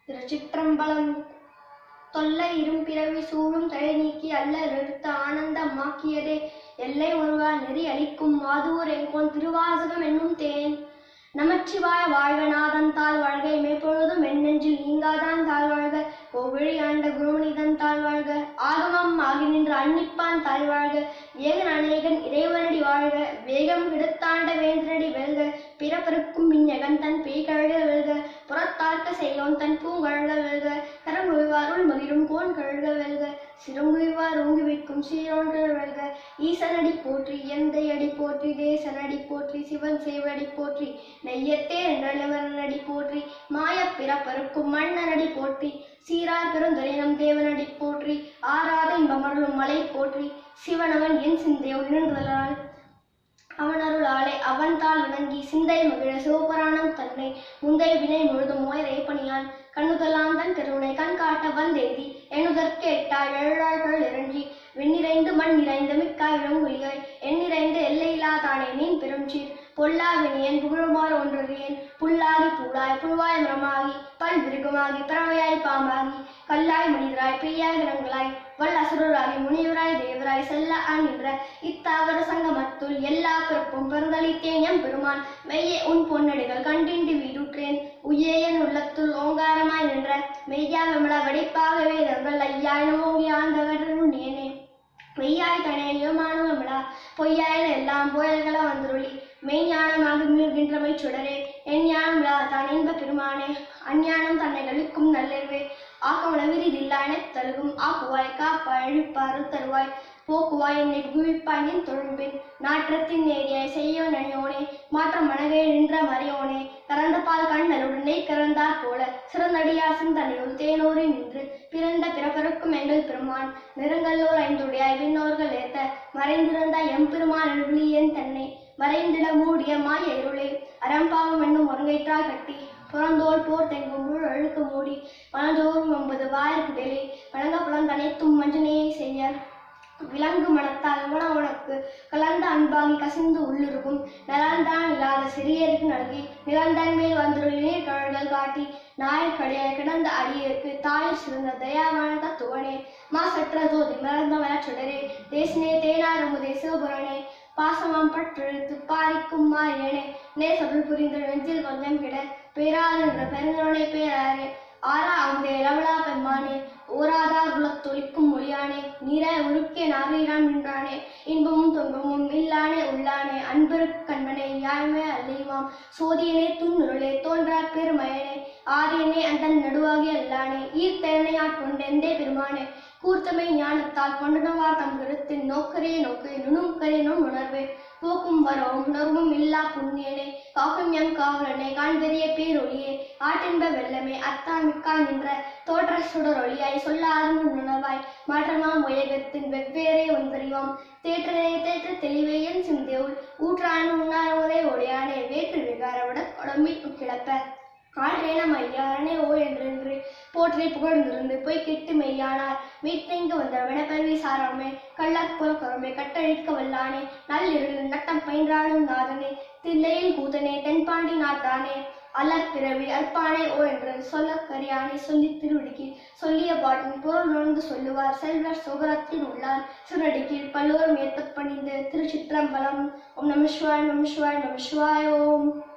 திருச்சிற்றம்பலம் தொல்லை இரும்பிறவி சூழும் தலை நீக்கி அல்லல் எடுத்த ஆனந்தமாக்கியதே எல்லை ஒருவா நெறி அளிக்கும் மாதூர் எங்கோன் திருவாசகம் என்னும் தேன் நமச்சிவாய வாழ்க நாதன் தாழ் வாழ்க இமைப்பொழுதும் என் நெஞ்சில் நீங்காதான் தாழ் வாழ்க கோவிழி ஆண்ட குருமனிதன் தாழ் வாழ்க ஆகமம் ஆகி நின்ற அன்னிப்பான் தாழ் வாழ்க ஏகன் அநேகன் இறைவனடி வாழ்க வேகம் விடுத்தாண்ட வேந்தனடி வெல்க பிறப்பருக்கும் விஞ்ஞகன் தன் பேய்கழக வெல்க புறத்தார்க்க செய்யோன் தன் பூங்கழக வெல்க கரங்குவிவாருள் மகிழும் கோன் கழக வெல்க சிறங்குவிவார் ஓங்கி வைக்கும் சீரோன்கள் வெல்க ஈசனடி போற்றி எந்தை அடி போற்றி தேசனடி போற்றி சிவன் சேவடி போற்றி நெய்யத்தே என்றடி போற்றி மாயப் பிறப்பருக்கும் மன்னனடி போற்றி சீரார் பெருந்துரையினம் தேவனடி போற்றி ஆறாத இன்பமருளும் மலை போற்றி சிவனவன் என் சிந்தையோடு நின்றலால் அவன் அருளாலே அவன் தாள் வணங்கி சிந்தை மகிழ சிவபுராணம் தன்னை முந்தை வினை முழுதும் மோயரை பணியான் கண்ணுதலான் தன் கருணை கண் காட்ட வந்தேதி எண்ணுதற்கு எட்டாய் எழுழாய்கள் இறஞ்சி வெண்ணிறைந்து மண் நிறைந்த மிக்காய் விளங்குலியாய் எண்ணிறைந்து எல்லையிலா தானே மீன் பெருஞ்சீர் பொல்லாவினியன் புகழுமாறு ஒன்றறியேன் புல்லாகி பூடாய் புழுவாய் மரமாகி பல் விருகமாகி பறவையாய் பாம்பாகி கல்லாய் மனிதராய் பெய்யாய் கிரங்களாய் வல் அசுரராகி முனிவராய் தேவராய் செல்ல அணின்ற இத்தாவர சங்கமத்துள் எல்லா பிறப்பும் பெருந்தளித்தேன் எம் பெருமான் மெய்யே உன் பொன்னடிகள் கண்டின்றி வீடுற்றேன் உய்யேயன் உள்ளத்துள் ஓங்காரமாய் நின்ற மெய்யா விமல வெடிப்பாக வேதங்கள் ஐயாய் நோங்கி ஆண்டவர் உண்டியனே மெய்யாய் தனையுமானும் விமலா பொய்யாயின எல்லாம் புயல்கள வந்துருளி மெய்ஞானமாக நிற்கின்றமை சுடரே என் ஞானம் விழா தான் இன்ப பெருமானே அஞ்ஞானம் தன்னை கழிக்கும் நல்லறிவே ஆக்கமள விரிதில்லான தருகும் ஆக்குவாய் காப்பாய் அழிப்பாரு தருவாய் போக்குவாய் என்னை குவிப்பாய் நின் தொழும்பின் நாற்றத்தின் நேரியாய் செய்ய நனியோனே மாற்றம் மனகே நின்ற மறையோனே கறந்த பால் கண்ணலுடனே கறந்தார் போல சிறந்தடியார் சிந்தனையுள் தேனோரி நின்று பிறந்த பிறப்பருக்கும் எங்கள் பெருமான் நிறங்கல்லோர் ஐந்துடையாய் விண்ணோர்கள் ஏத்த மறைந்திருந்த எம்பெருமான் எழுவிலியன் தன்னை மறைந்திட மூடிய மாய இருளே அறம்பாவம் என்னும் ஒருங்கைற்றால் கட்டி புறந்தோல் போர் தெங்கும் முழு அழுக்கு மூடி மனதோறும் ஒன்பது வாயர் குடலே வழங்க புலந்தனைத்தும் மஞ்சனையை செய்ய விலங்கு மனத்தால் உணவுனக்கு கலந்த அன்பாகி கசிந்து உள்ளிருக்கும் நலன்தான் இல்லாத சிறியருக்கு நல்கி நிலந்தன் மேல் வந்துள்ள நீர் கழல்கள் காட்டி நாயக்கடியாய் கிடந்த அடியேற்கு தாய் சிறந்த தயாவான தத்துவனே மாசற்ற ஜோதி மறந்த மலச்சுடரே தேசினே தேனாரமுதே சிவபுரனே பாசமாம் பற்றெழுத்து பாரிக்கும் மாறியனே நேசொருள் புரிந்த நெஞ்சில் கொஞ்சம் கிட பேராது என்ற பெருந்தவனை பேராரே ஆரா அமுதே லவலா பெம்மானே ஓராதார் உலத்தொழிக்கும் மொழியானே நீராய் உருக்கிய நாரீரான் நின்றானே இன்பமும் துன்பமும் இல்லானே உள்ளானே அன்பருக்கு கண்மனே யாழ்மை அல்லைவாம் சோதியனே துன்னுருளே தோன்றார் பெருமையனே ஆரியனே அந்தன் நடுவாகி அல்லானே ஈர்த்தனை ஆட்கொண்டெந்தே பெருமானே கூர்த்தமை ஞானத்தால் கொண்டனவார் தம் கருத்தின் நோக்கரே நோக்கு நுணும் கரே நுண் உணர்வே போக்கும் வரவும் உணர்வும் இல்லா புண்ணியனே காக்கும் எம் காவலனே காண்பெரிய பேரொழியே ஆட்டின்ப வெள்ளமே அத்தான் மிக்காய் நின்ற தோற்ற சுடரொளியாய் சொல்லாரும் உணவாய் மாற்றமாம் உயகத்தின் வெவ்வேறே ஒன்றறிவாம் தேற்றனே தேற்ற தெளிவையன் சிந்தையுள் ஊற்றான உண்ணாரமுதே ஒளியானே வேற்று விகாரவிட உடம்பில் கிளப்ப காற்றேனம் ஐயாரனே ஓ என்றென்று போற்றி புகழ்ந்திருந்து போய் கெட்டு மெய்யானார் மீட்பெங்கு வந்த விடப்பருவி சாராமே கள்ளற்புற கருமை கட்டழிக்க வல்லானே நள்ளிருள் நட்டம் பயின்றாடும் நாதனே தில்லையில் கூத்தனே தென்பாண்டி நாட்டானே அலர் பிறவி அற்பானே ஓ என்று சொல்ல கரியானே சொல்லி திருவிடுக்கி சொல்லிய பாட்டின் பொருள் உணர்ந்து சொல்லுவார் செல்வர் சுகரத்தில் உள்ளார் சிறடிக்கீழ் பல்லோரும் ஏத்த பணிந்து திருச்சிற்றம்பலம் ஓம் நம சிவாய் நம சிவாய் நம சிவாய் ஓம்